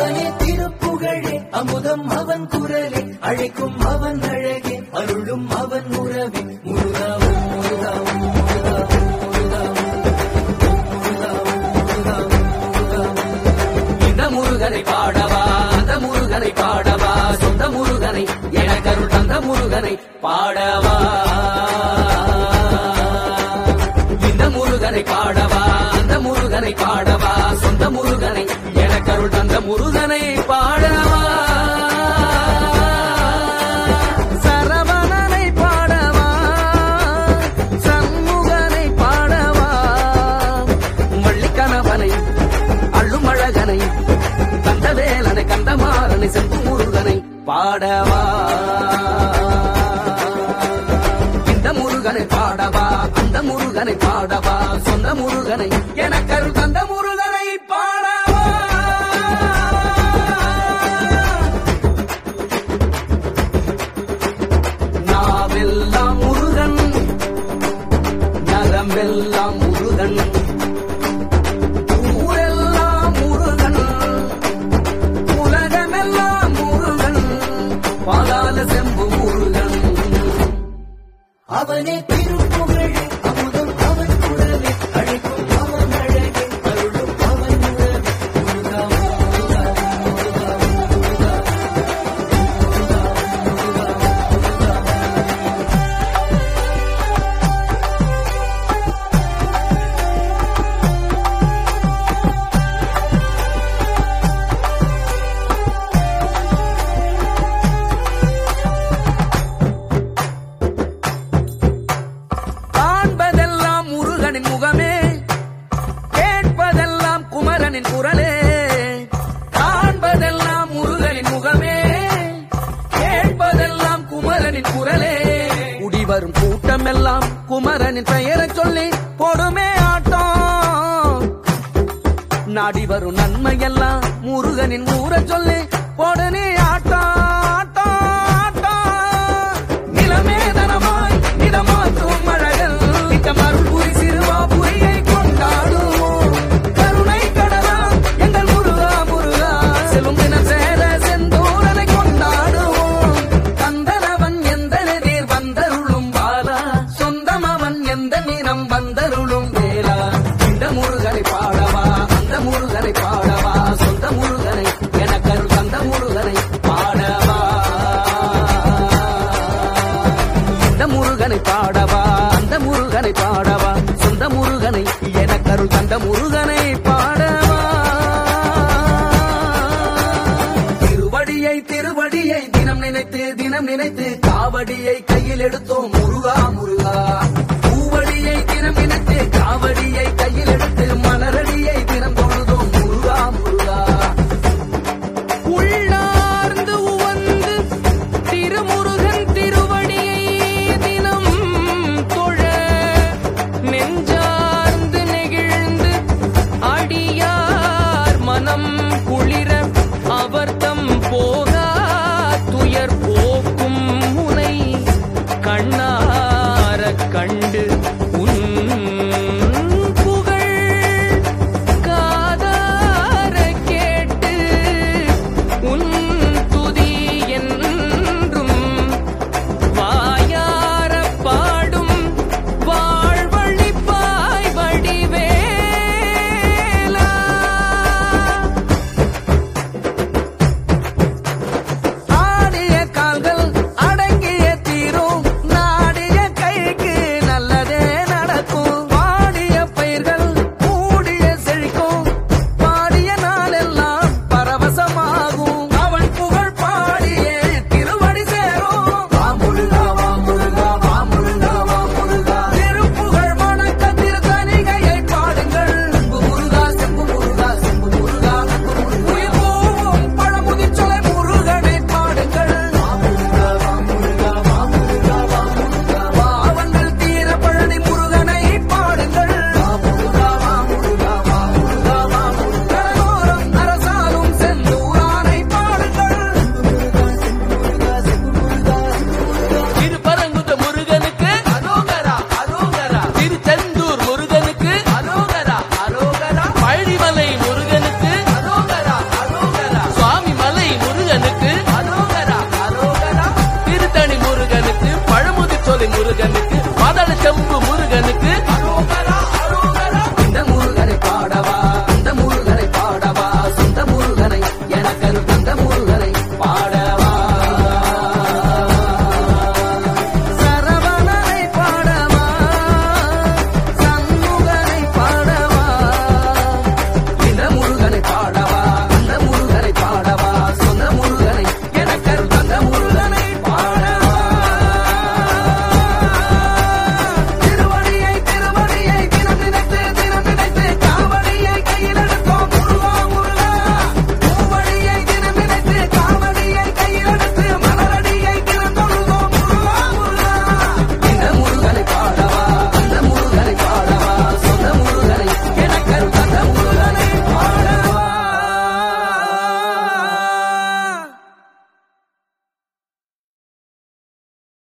அவனே திருப்புகழே அமுதம் அவன் குரலே அழைக்கும் அவன் அழகே அருளும் அவன் உறவே முருகாவும் முருகாவும் முருகாவும் இந்த முருகனை பாடவா அந்த முருகனை பாடவா சொந்த முருகனை எனக்கருள் தந்த முருகனை பாடவா இந்த முருகனை பாடவா அந்த முருகனை பாடவா சொந்த முருகனை எனக்கருள் தந்த முருகனை பாடவா சரவணனை பாடவா சண்முகனை பாடவா வள்ளிக்கணவனை அள்ளுமழகனை கந்தவேலனை கந்தமாறனை செம்பு முருகனை பாடவா இந்த முருகனை பாடவா அந்த முருகனை பாடவா சொந்த முருகனை எனக்கருள் தந்த முருகனை பாடவா நாவெல்லாம் முருகன் நலமெல்லாம் முருகன் ஊரெல்லாம் முருகன் உலகமெல்லாம் முருகன் பாலால செம்பு முருகன் அவனே திருப்புகழே அமுதம் அவன் குரலே அழைக்கும் அவன் அழகே அருளும் அவன் உறவே முருகாவும் முருகாவும் முருகாவும் முருகாவும் காண்பதெல்லாம் முருகனின் முகமே கேட்பதெல்லாம் குமரனின் குரலே காண்பதெல்லாம் முருகனின் முகமே கேட்பதெல்லாம் குமரனின் குரலே குடிவரும் கூட்டமெல்லாம் குமரனின் பெயரை சொல்லி கொடுமே ஆட்டம் நாடி வரும் நன்மையெல்லாம் முருகனின் ஊரை சொல்லி போடனே ஆட்டம் ஆட்டம், ஆட்டம். நிலமேதனமாய் நிலமாற்றும் மழகள் நித்தமருள் புரி சிறுவாபுரியை கொண்டாடுவோம் கருணை கடலா எங்கள் முருகா முருகா செல்லும் தினம் சேர செந்தூரனை கொண்டாடுவோம் கந்தனவன் எந்த நீர் வந்தருளும் பாலா சொந்தம் அவன் எந்த நிறம் வந்தருளும் வேலா இந்த முருகனை பாடவா அந்த முருகனை பாடவா சொந்த முருகனை எனக்கருள் தந்த முருகனை பாடவா இந்த முருகனை பாடவா அந்த முருகனை பாடவா சொந்த முருகனை எனக்கருள் தந்த முருகனை பாடவா திருவடியை திருவடியை தினம் நினைத்து தினம் நினைத்து காவடியை கையில் எடுத்தோம் முருகா முருகா பூவடியை தினம் நினைத்து காவடியை கையில் எடுத்து மலரடியை தினம் தொழுதோம் முருகா முருகா உள்ளார்ந்து உவந்து திருமுருகன் திருவடியை தினம் தொழ நெஞ்சார்ந்து நெகிழ்ந்து அடியார் மனம் குளிர அவர்தம் போகா துயர் போக்கும் முனை கண்ணார கம்பு முருகா